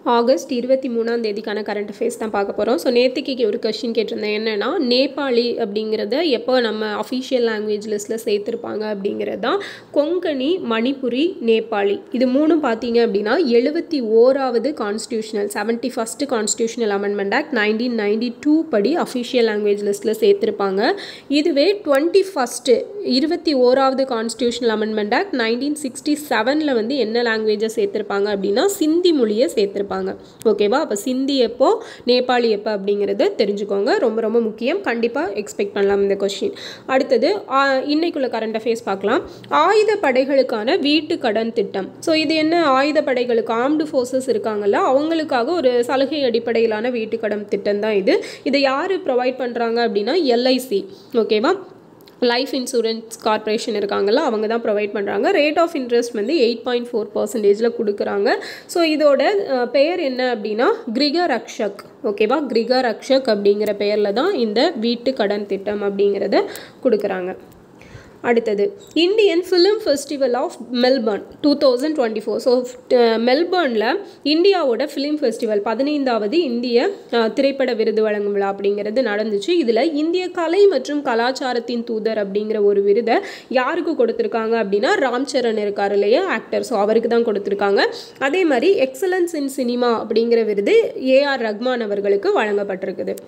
August இருபத்தி மூணாம் தேதிக்கான current affairs தான் பார்க்க போகிறோம் ஸோ நேற்றுக்கு ஒரு கொஷின் கேட்டிருந்தேன் என்னென்னா நேபாளி அப்படிங்கிறத எப்போ நம்ம அஃபிஷியல் லாங்குவேஜ் லிஸ்ட்டில் சேர்த்துருப்பாங்க அப்படிங்கிறது தான் கொங்கணி மணிப்புரி நேபாளி இது மூணும் பார்த்தீங்க அப்படின்னா எழுபத்தி ஓராவது constitutional seventy first constitutional amendment act nineteen ninety two படி அஃபிஷியல் லாங்குவேஜ் லிஸ்ட்டில் சேர்த்துருப்பாங்க இதுவே டுவெண்ட்டி ஃபஸ்ட்டு இருபத்தி ஓராவது constitutional amendment act nineteen sixty செவனில் வந்து என்ன லாங்குவேஜை சேர்த்துருப்பாங்க அப்படின்னா சிந்தி மொழியை சேர்த்துருப்பாங்க ஓகேவா அப்போ சிந்தி எப்போ நேபாளி எப்போ அப்படிங்கிறத தெரிஞ்சுக்கோங்க ரொம்ப ரொம்ப முக்கியம் கண்டிப்பாக எக்ஸ்பெக்ட் பண்ணலாம் இந்த கொஷின் அடுத்தது ஆ, இன்னைக்குள்ள கரண்ட் அஃபேர்ஸ் பார்க்கலாம் ஆயுத படைகளுக்கான வீட்டு கடன் திட்டம் ஸோ இது என்ன ஆயுத படைகளுக்கு ஆர்ம்டு ஃபோர்ஸஸ் இருக்காங்கல்ல அவங்களுக்காக ஒரு சலுகை அடிப்படையிலான வீட்டு கடன் திட்டம் தான் இது இதை யார் ப்ரொவைட் பண்ணுறாங்க அப்படின்னா எல்ஐசி ஓகேவா லைஃப் இன்சூரன்ஸ் கார்ப்பரேஷன் இருக்காங்கல்ல அவங்க தான் ப்ரொவைட் பண்ணுறாங்க ரேட் ஆஃப் இன்ட்ரெஸ்ட் வந்து எயிட் பாயிண்ட் ஃபோர் பர்சன்டேஜில் கொடுக்குறாங்க ஸோ இதோட அஹ், பெயர் என்ன அப்படின்னா கிரிக ரக்ஷக் ஓகேவா கிரிக ரக்ஷக் அப்படிங்கிற பெயரில் தான் இந்த வீட்டு கடன் திட்டம் அப்படிங்கிறத கொடுக்குறாங்க அடுத்தது Indian film festival of Melbourne two thousand twenty four so மெல்பர்னில் இந்தியாவோட ஃபிலிம் ஃபெஸ்டிவல் பதினைந்தாவது இந்திய அஹ், திரைப்பட விருது வழங்கும் விழா அப்படிங்கிறது நடந்துச்சு இதில் இந்திய கலை மற்றும் கலாச்சாரத்தின் தூதர் அப்படிங்கிற ஒரு விருதை யாருக்கு கொடுத்துருக்காங்க அப்படின்னா ராம் சரண் இருக்கார் இல்லையா ஆக்டர் ஸோ அவருக்கு தான் கொடுத்துருக்காங்க அதே மாதிரி எக்ஸலன்ஸ் இன் சினிமா அப்படிங்கிற விருது ஏஆர் ரஹ்மான் அவர்களுக்கு வழங்கப்பட்டிருக்குது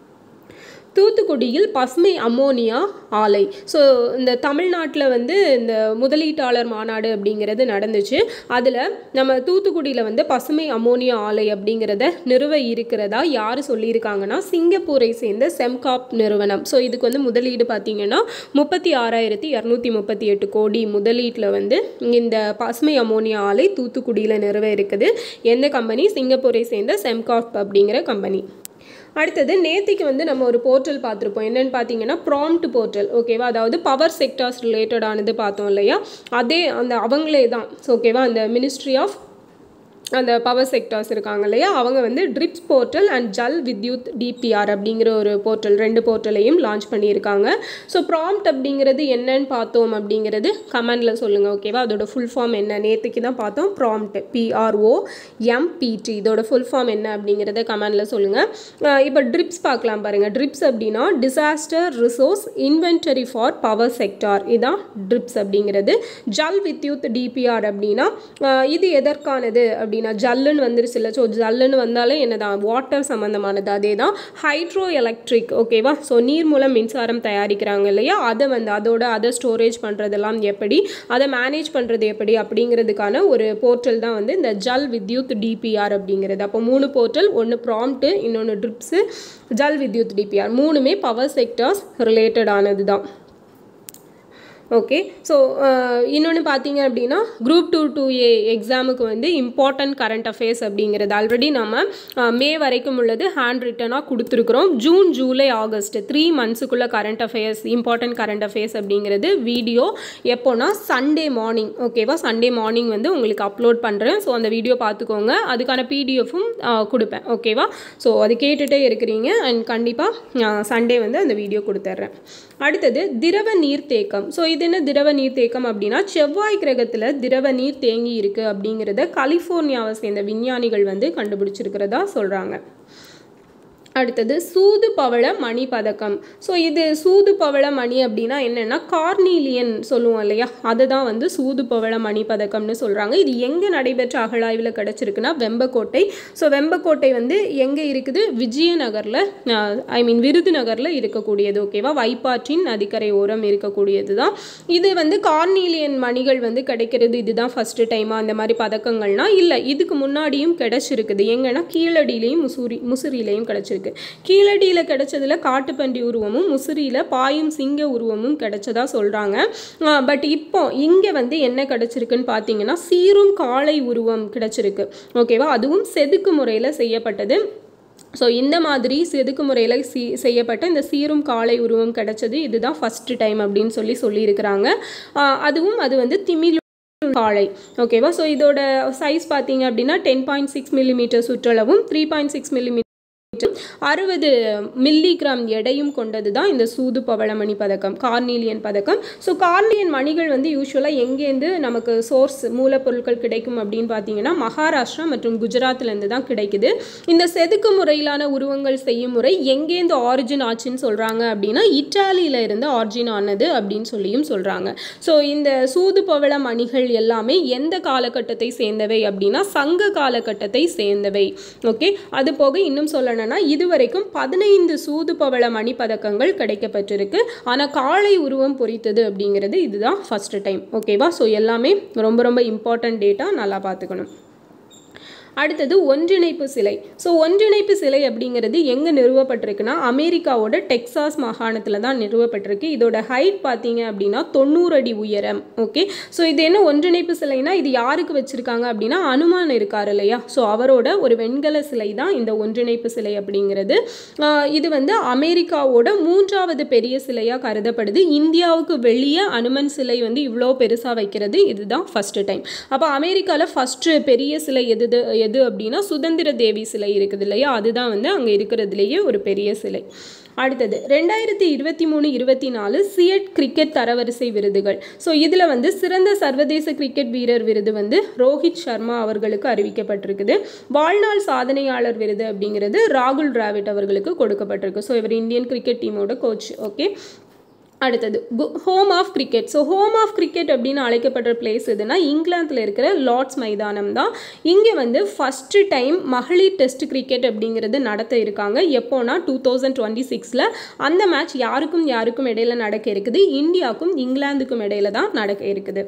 தூத்துக்குடியில் பசுமை அம்மோனியா ஆலை ஸோ இந்த தமிழ்நாட்டில் வந்து இந்த முதலீட்டாளர் மாநாடு அப்படிங்கிறது நடந்துச்சு அதில் நம்ம தூத்துக்குடியில் வந்து பசுமை அம்மோனியா ஆலை அப்படிங்கிறத நிறுவ இருக்கிறதா யார் சொல்லியிருக்காங்கன்னா சிங்கப்பூரை சேர்ந்த செம்காப் நிறுவனம் ஸோ இதுக்கு வந்து முதலீடு பார்த்தீங்கன்னா முப்பத்தி ஆறாயிரத்தி இரநூத்தி முப்பத்தி எட்டு கோடி முதலீட்டில் வந்து இந்த பசுமை அம்மோனியா ஆலை தூத்துக்குடியில் நிறுவ இருக்குது எந்த கம்பெனி சிங்கப்பூரை சேர்ந்த செம்காப் அப்படிங்கிற கம்பெனி அடுத்தது நேத்திக்கு வந்து நம்ம ஒரு போர்ட்டல் பார்த்துருப்போம் என்னன்னு பார்த்தீங்கன்னா ப்ராம்ப்ட் போர்ட்டல் ஓகேவா அதாவது பவர் செக்டார்ஸ் ரிலேட்டடானது பார்த்தோம் இல்லையா அதே அந்த அவங்களே தான் ஓகேவா அந்த மினிஸ்ட்ரி ஆஃப் அந்த பவர் செக்டார்ஸ் இருக்காங்க இல்லையா அவங்க வந்து DRIPS portal and Jal Vidyut DPR அப்படிங்கிற ஒரு போர்ட்டல் ரெண்டு போர்ட்டலையும் லான்ச் பண்ணியிருக்காங்க ஸோ ப்ராம்ப்ட் அப்படிங்கிறது என்னன்னு பார்த்தோம் அப்படிங்கிறது கமெண்டில் சொல்லுங்கள் ஓகேவா அதோட ஃபுல் ஃபார்ம் என்ன நேற்றுக்கு தான் பார்த்தோம் ப்ராம்ப்ட் பிஆர்ஓ எம்பிடி இதோட ஃபுல் ஃபார்ம் என்ன அப்படிங்கிறத கமெண்டில் சொல்லுங்கள் இப்போ ட்ரிப்ஸ் பார்க்கலாம் பாருங்கள் ட்ரிப்ஸ் அப்படின்னா disaster resource inventory for power sector இதுதான் ட்ரிப்ஸ் அப்படிங்கிறது ஜல் வித்யுத் டிபிஆர் அப்படின்னா அஹ், இது எதற்கானது அப்படின்னா ஜல்லுன்னு வந்துருச்சு இல்லை ஸோ ஜல்லுன்னு வந்தாலே என்னதான் வாட்டர் சம்மந்தமானது அதே தான் ஹைட்ரோ எலக்ட்ரிக் ஓகேவா ஸோ நீர் மூலம் மின்சாரம் தயாரிக்கிறாங்க இல்லையா அதை வந்து அதோட அதை ஸ்டோரேஜ் பண்ணுறதெல்லாம் எப்படி அதை மேனேஜ் பண்ணுறது எப்படி அப்படிங்கிறதுக்கான ஒரு போர்ட்டல் தான் வந்து இந்த ஜல் வித்யுத் டிபிஆர் அப்படிங்கிறது அப்போ மூணு போர்ட்டல் ஒன்று ப்ராம்ப்ட்டு இன்னொன்று ட்ரிப்ஸு ஜல் வித்யுத் டிபிஆர் மூணுமே பவர் செக்டார்ஸ் ரிலேட்டடானது தான் ஓகே ஸோ இன்னொன்று பார்த்தீங்க அப்படின்னா குரூப் டூ டூ ஏ எக்ஸாமுக்கு வந்து இம்பார்ட்டன்ட் கரண்ட் அஃபேர்ஸ் அப்படிங்கிறது ஆல்ரெடி நம்ம அஹ், மே வரைக்கும் உள்ளது ஹேண்ட் ரிட்டனாக கொடுத்துருக்குறோம் ஜூன் ஜூலை ஆகஸ்ட் த்ரீ மந்த்ஸுக்குள்ள current affairs important current affairs அப்படிங்கிறது வீடியோ எப்போனா சண்டே மார்னிங் ஓகேவா சண்டே மார்னிங் வந்து உங்களுக்கு அப்லோட் பண்ணுறேன் ஸோ அந்த வீடியோ பார்த்துக்கோங்க அதுக்கான பிடிஎஃப்பும் கொடுப்பேன் ஓகேவா ஸோ அது கேட்டுகிட்டே இருக்கிறீங்க அண்ட் கண்டிப்பாக சண்டே வந்து அந்த வீடியோ கொடுத்துட்றேன் அடுத்தது திரவ நீர்த்தேக்கம் ஸோ இது என்ன திரவ நீர்த்தேக்கம் அப்படின்னா செவ்வாய் கிரகத்தில் திரவ நீர் தேங்கி இருக்கு அப்படிங்கிறத கலிஃபோர்னியாவை சேர்ந்த விஞ்ஞானிகள் வந்து கண்டுபிடிச்சிருக்கிறதா சொல்கிறாங்க அடுத்தது சூது பவள மணி பதக்கம் ஸோ இது சூது பவள மணி அப்படின்னா என்னென்னா கார்னீலியன் சொல்லுவோம் இல்லையா அதுதான் வந்து சூது பவள மணி பதக்கம்னு சொல்கிறாங்க இது எங்கே நடைபெற்ற அகழாய்வில் கிடச்சிருக்குன்னா வெம்பக்கோட்டை ஸோ வெம்பக்கோட்டை வந்து எங்கே இருக்குது விஜயநகரில் ஐ மீன் விருதுநகரில் இருக்கக்கூடியது ஓகேவா வைப்பாற்றின் நதிக்கரை ஓரம் இருக்கக்கூடியது தான் இது வந்து கார்னீலியன் மணிகள் வந்து கிடைக்கிறது இதுதான் ஃபஸ்ட்டு டைமாக அந்த மாதிரி பதக்கங்கள்னா இல்லை இதுக்கு முன்னாடியும் கிடைச்சிருக்குது எங்கன்னா கீழடியிலையும் முசூரி முசிறியிலையும் கிடைச்சிருக்கு கீழடியில் கிடைச்சதுல காட்டுப்பன்றி உருவமும் முசிறியில் பாயும் சிங்க உருவமும் கிடைச்சதா சொல்கிறாங்க பட் இப்போ இங்கே வந்து என்ன கிடைச்சிருக்குன்னு பார்த்தீங்கன்னா சீரும் காளை உருவம் கிடைச்சிருக்கு ஓகேவா அதுவும் செதுக்கு முறையில் செய்யப்பட்டது ஸோ இந்த மாதிரி செதுக்கு முறையில் சி செய்யப்பட்ட இந்த சீரும் காளை உருவம் கிடைச்சது இதுதான் ஃபஸ்ட்டு டைம் அப்படின்னு சொல்லி சொல்லியிருக்கிறாங்க ஆஹ் அதுவும் அது வந்து திமிழ் காளை ஓகேவா ஸோ இதோட சைஸ் பார்த்தீங்க அப்படின்னா டென் பாயிண்ட் சிக்ஸ் மில்லிமீட்டர் சுற்றளவும் த்ரீ பாயிண்ட் சிக்ஸ் மில்லிமீட்டர் மற்றும் அறுபது மில்லிகிராம் எடையும் கொண்டது தான் இந்த சூது பவளமணி பதக்கம் கார்னீலியன் பதக்கம் ஸோ கார்னியன் மணிகள் வந்து யூஸ்வலாக எங்கேருந்து நமக்கு சோர்ஸ் மூலப்பொருட்கள் கிடைக்கும் அப்படின்னு பார்த்தீங்கன்னா மகாராஷ்டிரா மற்றும் குஜராத்லேருந்து தான் கிடைக்குது இந்த செதுக்கு முறையிலான உருவங்கள் செய்யும் முறை எங்கேருந்து ஆரிஜின் ஆச்சுன்னு சொல்கிறாங்க அப்படின்னா இட்டாலியில இருந்து ஆரிஜின் ஆனது அப்படின்னு சொல்லியும் சொல்கிறாங்க ஸோ இந்த சூது பவள மணிகள் எல்லாமே எந்த காலகட்டத்தை சேர்ந்தவை அப்படின்னா சங்க காலகட்டத்தை சேர்ந்தவை ஓகே அது போக இன்னும் சொல்லணும்னா இதுவரைக்கும் பதினைந்து சூது பவள மணி பதக்கங்கள் கிடைக்கப்பட்டிருக்கு ஆனால் காளை உருவம் பொறித்தது அப்படிங்கிறது இதுதான் ஃபர்ஸ்ட் டைம் ஓகேவா ஸோ எல்லாமே ரொம்ப ரொம்ப இம்பார்ட்டன்ட் டேட்டா நல்லா பார்த்துக்கணும் அடுத்தது ஒன்றிணைப்பு சிலை ஸோ ஒன்றிணைப்பு சிலை அப்படிங்கிறது எங்கே நிறுவப்பட்டிருக்குன்னா அமெரிக்காவோட டெக்சாஸ் மாகாணத்தில் தான் நிறுவப்பட்டிருக்கு இதோட ஹைட் பார்த்தீங்க அப்படின்னா தொண்ணூறு அடி உயரம் ஓகே ஸோ இது என்ன ஒன்றிணைப்பு சிலைனா இது யாருக்கு வச்சுருக்காங்க அப்படின்னா அனுமான் இருக்கார் இல்லையா ஸோ அவரோட ஒரு வெண்கல சிலை தான் இந்த ஒன்றிணைப்பு சிலை அப்படிங்கிறது ஆஹ் இது வந்து அமெரிக்காவோட மூன்றாவது பெரிய சிலையாக கருதப்படுது இந்தியாவுக்கு வெளியே அனுமன் சிலை வந்து இவ்வளோ பெருசாக வைக்கிறது இதுதான் ஃபஸ்ட்டு டைம் அப்போ அமெரிக்காவில் ஃபஸ்ட்டு பெரிய சிலை எது எது அப்படின்னா சுதந்திர தேவி சிலை இருக்குது இல்லையா அதுதான் வந்து அங்கே இருக்கிறதுலேயே ஒரு பெரிய சிலை அடுத்தது ரெண்டாயிரத்தி இருபத்தி மூணு இருபத்தி நாலு சியட் கிரிக்கெட் தரவரிசை விருதுகள் ஸோ இதில் வந்து சிறந்த சர்வதேச கிரிக்கெட் வீரர் விருது வந்து ரோஹித் சர்மா அவர்களுக்கு அறிவிக்கப்பட்டிருக்குது வாழ்நாள் சாதனையாளர் விருது அப்படிங்கிறது ராகுல் டிராவிட் அவர்களுக்கு கொடுக்கப்பட்டிருக்கு ஸோ இவர் இந்தியன் கிரிக்கெட் டீமோட கோச் ஓகே அடுத்தது home of cricket so home of cricket அப்படின்னு அழைக்கப்படுற பிளேஸ் எதுனா இங்கிலாந்தில் இருக்கிற லார்ட்ஸ் மைதானம் தான் இங்கே வந்து ஃபஸ்ட்டு டைம் மகளிர் டெஸ்ட் கிரிக்கெட் அப்படிங்கிறது நடத்த இருக்காங்க எப்போனா டூ தௌசண்ட் டுவெண்ட்டி சிக்ஸில் அந்த மேட்ச் யாருக்கும் யாருக்கும் இடையில நடக்க இருக்குது இந்தியாவுக்கும் இங்கிலாந்துக்கும் இடையில தான் நடக்க இருக்குது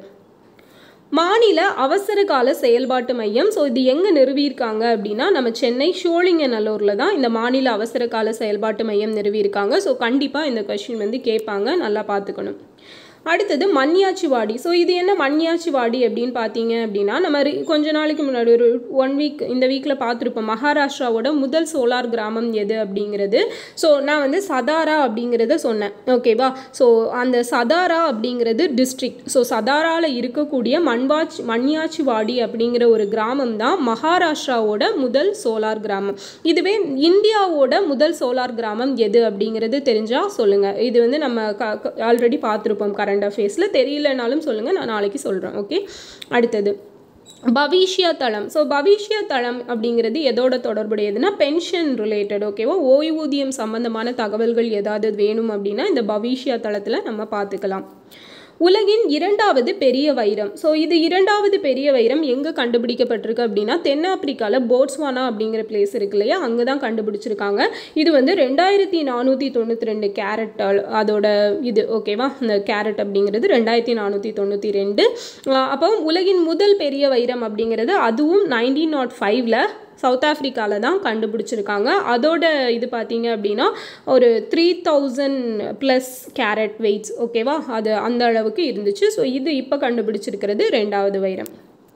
மாநில அவசர கால செயல்பாட்டு மையம் ஸோ இது எங்கே நிறுவியிருக்காங்க அப்படின்னா நம்ம சென்னை ஷோலிங்கநல்லூரில் தான் இந்த மாநில அவசர கால செயல்பாட்டு மையம் நிறுவியிருக்காங்க ஸோ கண்டிப்பாக இந்த கொஷின் வந்து கேட்பாங்க நல்லா பார்த்துக்கணும் அடுத்தது மண்ணியாச்சிவாடி ஸோ இது என்ன மண்ணியாச்சிவாடி அப்படின்னு பார்த்தீங்க அப்படின்னா நம்ம re- கொஞ்ச நாளைக்கு முன்னாடி ஒரு ஒன் வீக் இந்த வீக்கில் பார்த்துருப்போம் மகாராஷ்டிராவோட முதல் சோலார் கிராமம் எது அப்படிங்கிறது ஸோ நான் வந்து சதாரா அப்படிங்கிறத சொன்னேன் ஓகேவா ஸோ அந்த சதாரா அப்படிங்கிறது டிஸ்ட்ரிக்ட் ஸோ சதாராவில் இருக்கக்கூடிய மண்வாச் மண்ணியாச்சிவாடி அப்படிங்கிற ஒரு கிராமம் தான் மகாராஷ்டிராவோட முதல் சோலார் கிராமம் இதுவே இந்தியாவோட முதல் சோலார் கிராமம் எது அப்படிங்கிறது தெரிஞ்சால் சொல்லுங்கள் இது வந்து நம்ம க ஆல்ரெடி பார்த்துருப்போம் கரண்ட் அஃபேர்ஸில் தெரியலனாலும் சொல்லுங்கள் நான் நாளைக்கு சொல்கிறேன் ஓகே அடுத்தது பவிஷ்யா தளம் ஸோ பவிஷ்யா தளம் அப்படிங்கிறது எதோட தொடர்புடையதுன்னா பென்ஷன் ரிலேட்டட் ஓகேவா ஓய்வூதியம் சம்பந்தமான தகவல்கள் ஏதாவது வேணும் அப்படின்னா இந்த பவிஷ்யா தளத்தில் நம்ம பார்த்துக்கலாம் உலகின் இரண்டாவது பெரிய வைரம் ஸோ இது இரண்டாவது பெரிய வைரம் எங்கே கண்டுபிடிக்கப்பட்டிருக்கு அப்படின்னா தென்னாப்பிரிக்காவில் போட்ஸ்வானா அப்படிங்கிற பிளேஸ் இருக்கு இல்லையா அங்கே தான் கண்டுபிடிச்சிருக்காங்க இது வந்து ரெண்டாயிரத்தி நானூற்றி தொண்ணூற்றி ரெண்டு கேரட் அதோட இது ஓகேவா இந்த கேரட் அப்படிங்கிறது ரெண்டாயிரத்தி நானூற்றி தொண்ணூற்றி ரெண்டு அப்போ உலகின் முதல் பெரிய வைரம் அப்படிங்கிறது அதுவும் நைன்டீன் நாட் ஃபைவ்ல சவுத் ஆஃப்ரிக்காவில் தான் கண்டுபிடிச்சிருக்காங்க அதோட இது பார்த்தீங்க அப்படின்னா ஒரு three thousand plus carat weights ஓகேவா அது அந்த அளவுக்கு இருந்துச்சு ஸோ இது இப்போ கண்டுபிடிச்சிருக்கிறது ரெண்டாவது வைரம்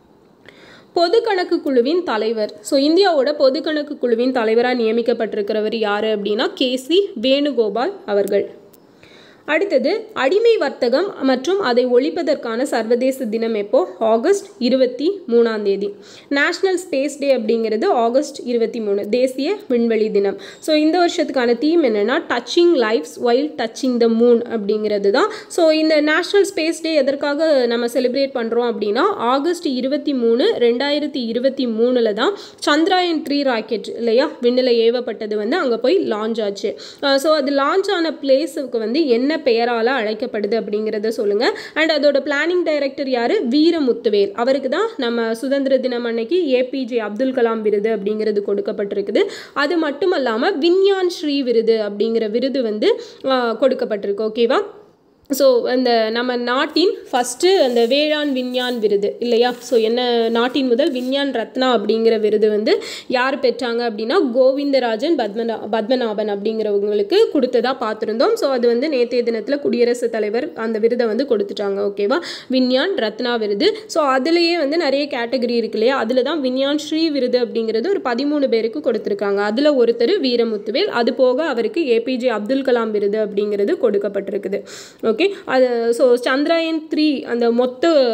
பொது கணக்கு குழுவின் தலைவர் ஸோ இந்தியாவோட பொது கணக்கு குழுவின் தலைவராக நியமிக்கப்பட்டிருக்கிறவர் யார் அப்படின்னா கேசி வேணுகோபால் அவர்கள் அடுத்தது அடிமை வர்த்தகம் மற்றும் அதை ஒழிப்பதற்கான சர்வதேச தினம் எப்போ ஆகஸ்ட் இருபத்தி மூணாம் தேதி நேஷ்னல் ஸ்பேஸ் டே அப்படிங்கிறது ஆகஸ்ட் இருபத்தி மூணு தேசிய விண்வெளி தினம் ஸோ இந்த வருஷத்துக்கான தீம் என்னென்னா touching lives while touching the moon அப்படிங்கிறது தான் ஸோ இந்த நேஷ்னல் ஸ்பேஸ் டே எதற்காக நம்ம செலிப்ரேட் பண்ணுறோம் அப்படின்னா ஆகஸ்ட் இருபத்தி மூணு ரெண்டாயிரத்தி இருபத்தி மூணில் தான் சந்திராயன் த்ரீ ராக்கெட் இல்லையா விண்ணில் ஏவப்பட்டது வந்து அங்கே போய் லான்ச் ஆச்சு ஸோ அது லான்ச் ஆன பிளேஸுக்கு வந்து என்ன பெயரால் அழைக்கப்படுது அப்படிங்கிறத சொல்லுங்கள் அண்ட் அதோட பிளானிங் டைரக்டர் யார் வீரமுத்துவேல் அவருக்கு தான் நம்ம சுதந்திர தினம் அன்னைக்கு ஏபிஜே அப்துல் கலாம் விருது அப்படிங்கிறது கொடுக்கப்பட்டிருக்குது அது மட்டும் இல்லாமல் விஞ்ஞான் ஸ்ரீ விருது அப்படிங்கிற விருது வந்து ஆஹ், கொடுக்கப்பட்டிருக்கு ஓகேவா ஸோ அந்த நம்ம நாட்டின் ஃபஸ்ட்டு அந்த வேளாண் விஞ்ஞான் விருது இல்லையா ஸோ என்ன நாட்டின் முதல் விஞ்ஞான் ரத்னா அப்படிங்கிற விருது வந்து யார் பெற்றாங்க அப்படின்னா கோவிந்தராஜன் பத்மநா பத்மநாபன் அப்படிங்கிறவங்களுக்கு கொடுத்ததா பார்த்துருந்தோம் ஸோ அது வந்து நேற்றைய தினத்தில் குடியரசுத் தலைவர் அந்த விருதை வந்து கொடுத்துட்டாங்க ஓகேவா விஞ்ஞான் ரத்னா விருது ஸோ அதுலேயே வந்து நிறைய கேட்டகரி இருக்கு இல்லையா அதில் தான் விஞ்ஞான் ஸ்ரீ விருது அப்படிங்கிறது ஒரு பதிமூணு பேருக்கு கொடுத்துருக்காங்க அதில் ஒருத்தர் வீரமுத்துவேல் அது போக அவருக்கு ஏபிஜே அப்துல் கலாம் விருது அப்படிங்கிறது கொடுக்கப்பட்டிருக்குது ஓகே அது ஸோ சந்திராயன் த்ரீ அந்த மொத்த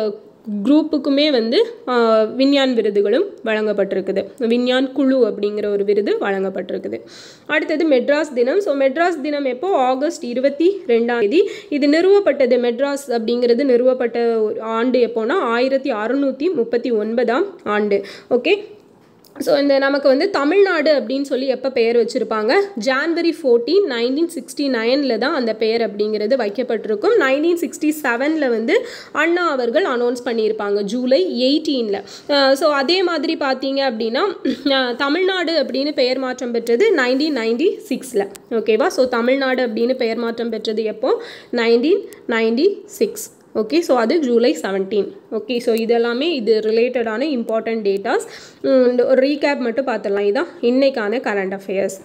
குரூப்புக்குமே வந்து ஆஹ், விஞ்ஞான் விருதுகளும் வழங்கப்பட்டிருக்குது விஞ்ஞான் குழு அப்படிங்கிற ஒரு விருது வழங்கப்பட்டிருக்குது அடுத்தது மெட்ராஸ் தினம் ஸோ மெட்ராஸ் தினம் எப்போ ஆகஸ்ட் இருபத்தி ரெண்டாம் தேதி இது நிறுவப்பட்டது மெட்ராஸ் அப்படிங்கிறது நிறுவப்பட்ட ஒரு ஆண்டு எப்போனா ஆயிரத்தி அறுநூற்றி முப்பத்தி ஒன்பதாம் ஆண்டு ஓகே ஸோ இந்த நமக்கு வந்து தமிழ்நாடு அப்படின்னு சொல்லி எப்போ பெயர் வச்சுருப்பாங்க ஜான்வரி ஃபோர்டீன் நைன்டீன் சிக்ஸ்டி நைனில் தான் அந்த பெயர் அப்படிங்கிறது வைக்கப்பட்டிருக்கும் நைன்டீன் சிக்ஸ்டி செவனில் வந்து அண்ணா அவர்கள் அனௌன்ஸ் பண்ணியிருப்பாங்க ஜூலை எயிட்டீனில் ஸோ அதே மாதிரி பார்த்தீங்க அப்படின்னா அஹ், தமிழ்நாடு அப்படின்னு பெயர் மாற்றம் பெற்றது நைன்டீன் நைன்டி சிக்ஸில் ஓகேவா ஸோ தமிழ்நாடு அப்படின்னு பெயர் மாற்றம் பெற்றது எப்போ nineteen ninety six okay so அது ஜூலை செவன்டீன் ஓகே ஸோ இதெல்லாமே இது ரிலேட்டடான இம்பார்ட்டன்ட் டேட்டாஸ் ஒரு ரீகேப் மட்டும் பார்த்துடலாம் இதான் இன்னைக்கான கரண்ட் அஃபேர்ஸ்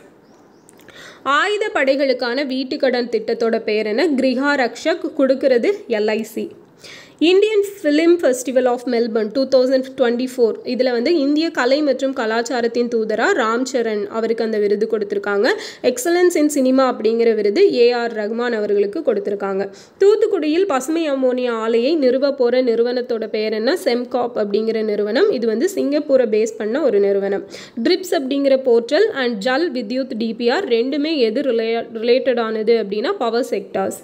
ஆயுத படைகளுக்கான வீட்டுக்கடன் திட்டத்தோட பேர் என்ன கிரிஹா ரக்ஷக் கொடுக்கறது LIC Indian film festival of Melbourne two thousand twenty four இதில் வந்து இந்திய கலை மற்றும் கலாச்சாரத்தின் தூதராக ராம் சரண் அவருக்கு அந்த விருது கொடுத்துருக்காங்க எக்ஸலன்ஸ் இன் சினிமா அப்படிங்கிற விருது ஏஆர் ரஹ்மான் அவர்களுக்கு கொடுத்துருக்காங்க தூத்துக்குடியில் பசுமை அம்மோனியா ஆலையை நிறுவ போகிற நிறுவனத்தோட பேர் என்ன செம்காப் அப்படிங்கிற நிறுவனம் இது வந்து சிங்கப்பூரை பேஸ் பண்ண ஒரு நிறுவனம் ட்ரிப்ஸ் அப்படிங்கிற portal and Jal Vidyut DPR ரெண்டுமே எது ரிலே ரிலேட்டடானது அப்படின்னா பவர் செக்டார்ஸ்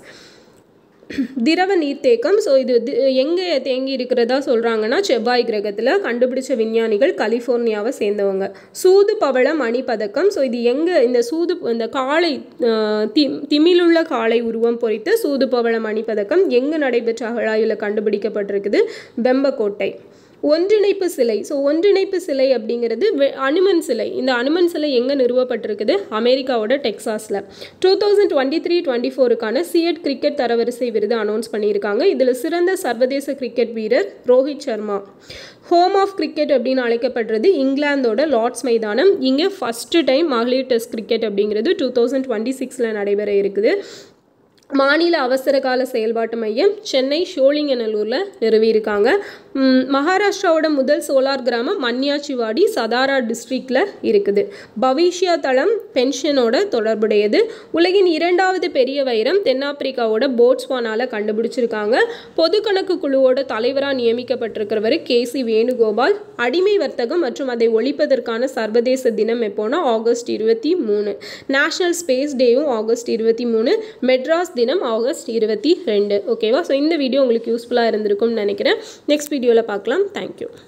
திரவ நீர்த்தேக்கம் ஸோ இது எங்கே தேங்கி இருக்கிறதா சொல்கிறாங்கன்னா செவ்வாய் கிரகத்தில் கண்டுபிடிச்ச விஞ்ஞானிகள் கலிஃபோர்னியாவை சேர்ந்தவங்க சூது பவள மணி பதக்கம் ஸோ இது எங்கே இந்த சூது இந்த காளை அஹ், தி திமிழுள்ள காளை உருவம் பொறித்த சூது பவள மணி பதக்கம் எங்கே நடைபெற்ற அகழாயில் கண்டுபிடிக்கப்பட்டிருக்குது வெம்பக்கோட்டை ஒன்றிணைப்பு சிலை ஸோ ஒன்றிணைப்பு சிலை அப்படிங்கிறது வெ- அனுமன் சிலை இந்த அனுமன் சிலை எங்கே நிறுவப்பட்டிருக்குது அமெரிக்காவோட டெக்சாஸில் two thousand twenty three twenty ஃபோருக்கான சிஎட் கிரிக்கெட் தரவரிசை விருது அனௌன்ஸ் பண்ணியிருக்காங்க இதில் சிறந்த சர்வதேச கிரிக்கெட் வீரர் Rohit Sharma home of cricket அப்படின்னு அழைக்கப்படுறது இங்கிலாந்தோட லார்ட்ஸ் மைதானம் இங்கே ஃபஸ்ட்டு டைம் மகளிர் டெஸ்ட் கிரிக்கெட் அப்படிங்கிறது டூ தௌசண்ட் டுவெண்ட்டி சிக்ஸில் நடைபெற இருக்குது மாநில அவசர கால செயல்பாட்டு மையம் சென்னை ஷோலிங்கநல்லூரில் நிறுவியிருக்காங்க ம், மகாராஷ்டிராவோட முதல் சோலார் கிராமம் மன்யாச்சிவாடி சதாரா டிஸ்ட்ரிக்டில் இருக்குது பவிஷ்யா தளம் பென்ஷனோட தொடர்புடையது உலகின் இரண்டாவது பெரிய வைரம் தென்னாப்பிரிக்காவோட போட்ஸ்வானால கண்டுபிடிச்சிருக்காங்க பொது கணக்கு குழுவோட தலைவராக நியமிக்கப்பட்டிருக்கிறவர் கே சி வேணுகோபால் அடிமை வர்த்தகம் மற்றும் அதை ஒழிப்பதற்கான சர்வதேச தினம் எப்போனா ஆகஸ்ட் இருபத்தி மூணு நேஷனல் ஸ்பேஸ் டேயும் ஆகஸ்ட் இருபத்தி மூணு மெட்ராஸ் தினம் ஆகஸ்ட் இருபத்தி ரெண்டு ஓகேவா ஸோ இந்த வீடியோ உங்களுக்கு யூஸ்ஃபுல்லாக இருந்திருக்கும்னு நினைக்கிறேன் நெக்ஸ்ட் வீடியோவில் பார்க்கலாம் தேங்க்யூ